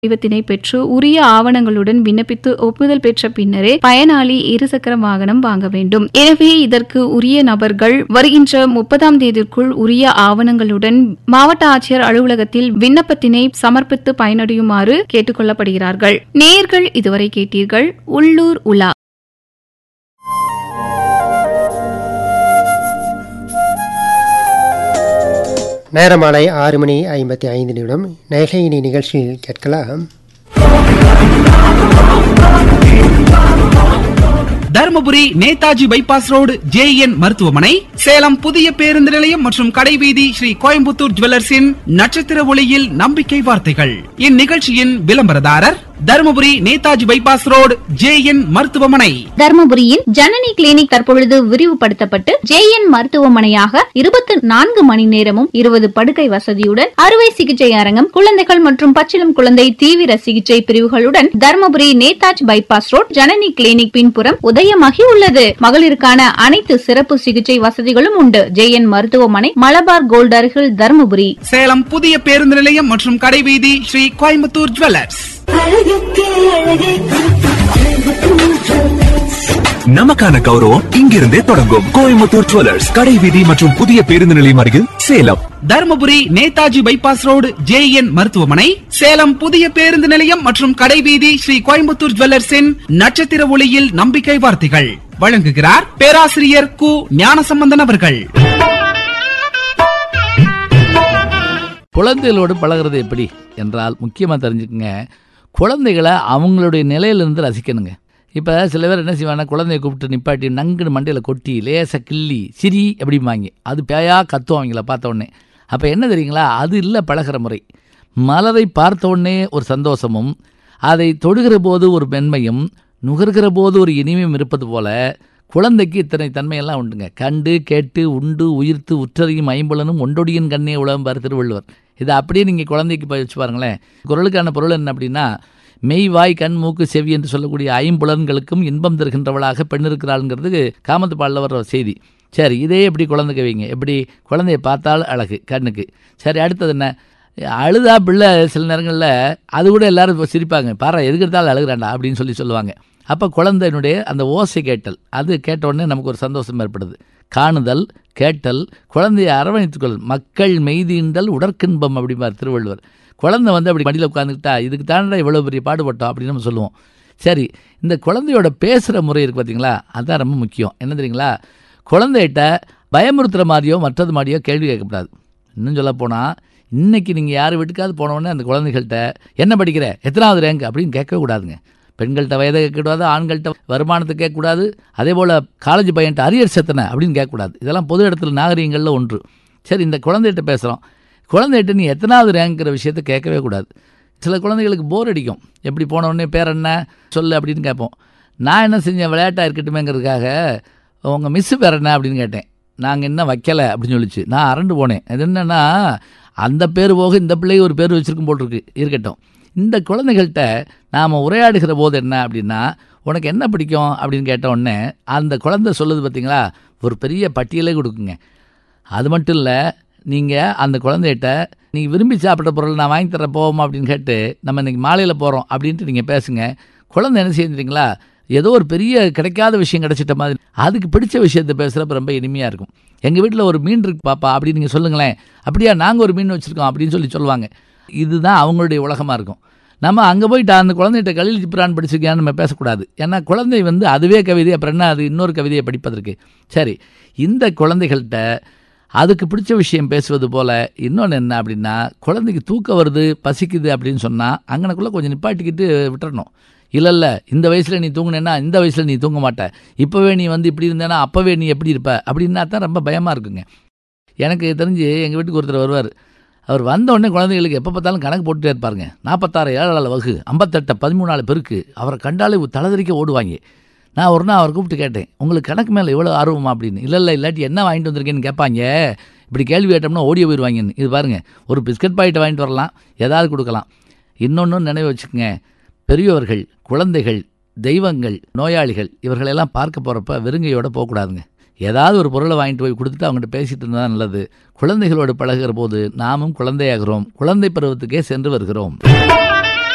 படிவத்தினை பெற்று உரிய ஆவணங்களுடன் விண்ணப்பித்து ஒப்புதல் பெற்ற பின்னரே பயனாளி இருசக்கர வாகனம் வாங்க வேண்டும் எனவே இதற்கு உரிய நபர்கள் வருகின்ற முப்பதாம் தேதிக்குள் உரிய ஆவணங்களுடன் மாவட்ட ஆட்சியர் அலுவலகத்தில் விண்ணப்பத்தினை சமர்ப்பித்து பயனடையுமாறு கேட்டுக் கொள்ளப்படுகிறார்கள் நேர்கள் இதுவரை கேட்டீர்கள் உள்ளூர் உலா நேரமாலை ஆறு மணி ஐம்பத்தி ஐந்து நிமிடம் நகையினி நிகழ்ச்சியில் கேட்கலாம் Dharmapuri Netaji bypass road JN மருத்துவமனை சேலம் புதிய பேருந்து நிலையம் மற்றும் கடைவீதி ஸ்ரீ கோயம்புத்தூர் ஜுவல்லர்ஸின் நட்சத்திர ஒளியில் நம்பிக்கை வார்த்தைகள் இந்நிகழ்ச்சியின் விளம்பரதாரர் Dharmapuri Netaji bypass road JN மருத்துவமனை தர்மபுரியில் ஜனனி கிளினிக் தற்பொழுது விரிவுபடுத்தப்பட்டு ஜேஎன் மருத்துவமனையாக இருபத்தி நான்கு மணி நேரமும் இருபது படுக்கை வசதியுடன் அறுவை சிகிச்சை அரங்கம் குழந்தைகள் மற்றும் பச்சிளம் குழந்தை தீவிர சிகிச்சை பிரிவுகளுடன் Dharmapuri Netaji bypass road Janani clinic பின்புறம் உதயமாகி உள்ளது மகளிருக்கான அனைத்து சிறப்பு சிகிச்சை வசதிகளும் உண்டு ஜேஎன் மருத்துவமனை மலபார் கோல்ட் அருகில் தர்மபுரி சேலம் புதிய பேருந்து நிலையம் மற்றும் கடைவீதி ஸ்ரீ கோயம்புத்தூர் ஜுவல்லர்ஸ் நமக்கான கௌரவம் இங்கிருந்தே தொடங்கும் கோயம்புத்தூர் ஜுவல்லர்ஸ் கடை வீதி மற்றும் புதிய பேருந்து நிலையம் அருகில் Salem Dharmapuri Netaji bypass road JN மருத்துவமனை சேலம் புதிய பேருந்து நிலையம் மற்றும் கடைவீதி ஸ்ரீ கோயம்புத்தூர் ஜுவல்லர்ஸின் நட்சத்திர ஒளியில் நம்பிக்கை வார்த்தைகள் வழங்குகிறார் பேராசிரியர் கு ஞானசம்பந்தன் அவர்கள் குழந்தைகளோடு பழகிறது எப்படி என்றால் முக்கியமாக தெரிஞ்சுக்கங்க குழந்தைகளை அவங்களுடைய நிலையிலிருந்து ரசிக்கணுங்க இப்போ சில பேர் என்ன செய்வாங்க குழந்தைய கூப்பிட்டு நிப்பாட்டி நங்குன்னு மண்டையில் கொட்டி லேசாக கிள்ளி சிரி அப்படிம்பாங்க அது பேயா கத்தும் அவங்கள பார்த்த உடனே அப்போ என்ன தெரியுங்களா அது இல்லை பழகிற முறை மலரை பார்த்த உடனே ஒரு சந்தோஷமும் அதை தொடுகிற போது ஒரு மென்மையும் நுகர்கிற போது ஒரு இனிமையும் இருப்பது போல குழந்தைக்கு இத்தனை தன்மையெல்லாம் உண்டுங்க கண்டு கேட்டு உண்டு உயிர்த்து உற்றறியும் ஐம்புலனும் ஒண்டொடியின் கண்ணே உலகம்பார் திருவள்ளுவர் இதை அப்படியே நீங்கள் குழந்தைக்கு போய் வச்சு பாருங்களேன் குரலுக்கான பொருள் என்ன அப்படின்னா மெய் வாய் கண் மூக்கு செவி என்று சொல்லக்கூடிய ஐம்புலன்களுக்கும் இன்பம் தருகின்றவளாக பெண் இருக்கிறாளுங்கிறது காமத்து பாடல வர்ற செய்தி சரி இதே எப்படி குழந்தைக்கு வைங்க எப்படி குழந்தைய பார்த்தால் அழகு கண்ணுக்கு சரி அடுத்தது என்ன அழுதா பிள்ளை சில நேரங்களில் அது கூட எல்லாரும் இப்ப சிரிப்பாங்க பாரு எதுக்கு எடுத்தாலும் அழுகிறாண்டா அப்படின்னு சொல்லி சொல்லுவாங்க அப்போ குழந்தையினுடைய அந்த ஓசை கேட்டல் அது கேட்ட உடனே நமக்கு ஒரு சந்தோஷம் ஏற்படுது காணுதல் கேட்டல் குழந்தையை அரவணைத்துக்கொள் மக்கள் மெய்தீண்டல் உடற்கின்பம் அப்படிம்பார் திருவள்ளுவர் குழந்தை வந்து அப்படி மடியில் உட்காந்துக்கிட்டா இதுக்கு தானடா இவ்வளோ பெரிய பாடுபட்டோம் அப்படின்னு நம்ம சொல்லுவோம் சரி இந்த குழந்தையோட பேசுகிற முறை இருக்குது பார்த்தீங்களா அதுதான் ரொம்ப முக்கியம் என்ன தெரியுங்களா குழந்தைகிட்ட பயமுறுத்துகிற மாதிரியோ மற்றது மாதிரியோ கேள்வி கேட்கக்கூடாது இன்னும் சொல்ல போனால் இன்றைக்கி நீங்கள் யார் வீட்டுக்காவது போனோடனே அந்த குழந்தைகள்கிட்ட என்ன படிக்கிற எத்தனாவது ரேங்க் அப்படின்னு கேட்கவே கூடாதுங்க பெண்கள்கிட்ட வயதை கேட்கக்கூடாது ஆண்கள்கிட்ட வருமானத்தை கேட்கக்கூடாது அதே போல் காலேஜ் பையன்ட்ட அரியர் செத்தனை அப்படின்னு கேட்கக்கூடாது இதெல்லாம் பொது இடத்துல நாகரிகங்களில் ஒன்று சரி இந்த குழந்தைகிட்ட பேசுகிறோம் குழந்தைகிட்ட நீ எத்தனாவது ரேங்க்கிற விஷயத்தை கேட்கவே கூடாது சில குழந்தைகளுக்கு போர் அடிக்கும் எப்படி போன உடனே பேர் என்ன சொல்லு அப்படின்னு கேட்போம் நான் என்ன செஞ்சேன் விளையாட்டாக இருக்கட்டுமேங்கிறதுக்காக உங்கள் மிஸ்ஸு பேர் என்ன அப்படின்னு கேட்டேன் நாங்கள் என்ன வைக்கலை அப்படின்னு சொல்லிச்சு நான் அரண்டு போனேன் அது என்னென்னா அந்த பேர் போக இந்த பிள்ளைக்கு ஒரு பேர் வச்சுருக்கும் போட்டிருக்கு இருக்கட்டும் இந்த குழந்தைகள்கிட்ட நாம் உரையாடுகிற போது என்ன அப்படின்னா உனக்கு என்ன பிடிக்கும் அப்படின்னு கேட்ட உடனே அந்த குழந்தை சொல்லுது பார்த்தீங்களா ஒரு பெரிய பட்டியலே கொடுக்குங்க அது மட்டும் இல்லை நீங்கள் அந்த குழந்தைகிட்ட நீங்கள் விரும்பி சாப்பிட்ற பொருள் நான் வாங்கி தர போவோமா அப்படின்னு கேட்டு நம்ம இன்றைக்கி மாலையில் போகிறோம் அப்படின்ட்டு நீங்கள் பேசுங்க குழந்தை என்ன செய்யுறீங்களா ஏதோ ஒரு பெரிய கிடைக்காத விஷயம் கிடைச்சிட்ட மாதிரி அதுக்கு பிடிச்ச விஷயத்தை பேசுகிறப்ப ரொம்ப இனிமையாக இருக்கும் எங்கள் வீட்டில் ஒரு மீன் இருக்கு பாப்பா அப்படின்னு நீங்கள் சொல்லுங்களேன் அப்படியா நாங்கள் ஒரு மீன் வச்சுருக்கோம் அப்படின்னு சொல்லி சொல்லுவாங்க இதுதான் அவங்களுடைய உலகமாக இருக்கும் நம்ம அங்கே போயிட்டு அந்த குழந்தைகிட்ட கலில் ஜிப்ரான் படிச்சிருக்கியான்னு நம்ம பேசக்கூடாது ஏன்னா குழந்தை வந்து அதுவே கவிதை அப்புறம் என்ன அது இன்னொரு கவிதையை படிப்பதற்கு சரி இந்த குழந்தைகள்கிட்ட அதுக்கு பிடிச்ச விஷயம் பேசுவது போல் இன்னொன்று என்ன அப்படின்னா குழந்தைக்கு தூக்கம் வருது பசிக்குது அப்படின்னு சொன்னால் அங்கனக்குள்ளே கொஞ்சம் நிப்பாட்டிக்கிட்டு விட்டுறணும் இல்லை இல்லை இந்த வயசில் நீ தூங்குனேன்னா இந்த வயசில் நீ தூங்க மாட்ட இப்போவே நீ வந்து இப்படி இருந்தேன்னா அப்போவே நீ எப்படி இருப்ப அப்படின்னா தான் ரொம்ப பயமாக இருக்குங்க எனக்கு தெரிஞ்சு எங்கள் வீட்டுக்கு ஒருத்தர் வருவார் அவர் வந்த உடனே குழந்தைகளுக்கு எப்போ பார்த்தாலும் கணக்கு போட்டுட்டே இருப்பாருங்க நாற்பத்தாறு ஏழாள் வகு ஐம்பத்தெட்டு பதிமூணாலு பெருக்கு அவரை கண்டாலே தலைதறிக்க ஓடுவாங்க நான் ஒரு நாள் அவர் கூப்பிட்டு கேட்டேன் உங்களுக்கு கணக்கு மேலே எவ்வளோ ஆர்வமா அப்படின்னு இல்லை இல்லை இல்லாட்டி என்ன வாங்கிட்டு வந்திருக்கேன்னு கேட்பாங்க இப்படி கேள்வி கேட்டோம்னா ஓடி போயிடுவாங்கன்னு இது பாருங்கள் ஒரு பிஸ்கட் பாக்கெட்டை வாங்கிட்டு வரலாம் ஏதாவது கொடுக்கலாம் இன்னொன்று நினைவு வச்சுக்கோங்க பெரியவர்கள் குழந்தைகள் தெய்வங்கள் நோயாளிகள் இவர்களெல்லாம் பார்க்க போகிறப்ப வெறுங்கையோட போகக்கூடாதுங்க ஏதாவது ஒரு பொருளை வாங்கிட்டு போய் கொடுத்துட்டு அவங்ககிட்ட பேசிட்டு இருந்தால் நல்லது குழந்தைகளோடு பழகுகிற போது நாமும் குழந்தையாகிறோம் குழந்தை பருவத்துக்கே சென்று வருகிறோம்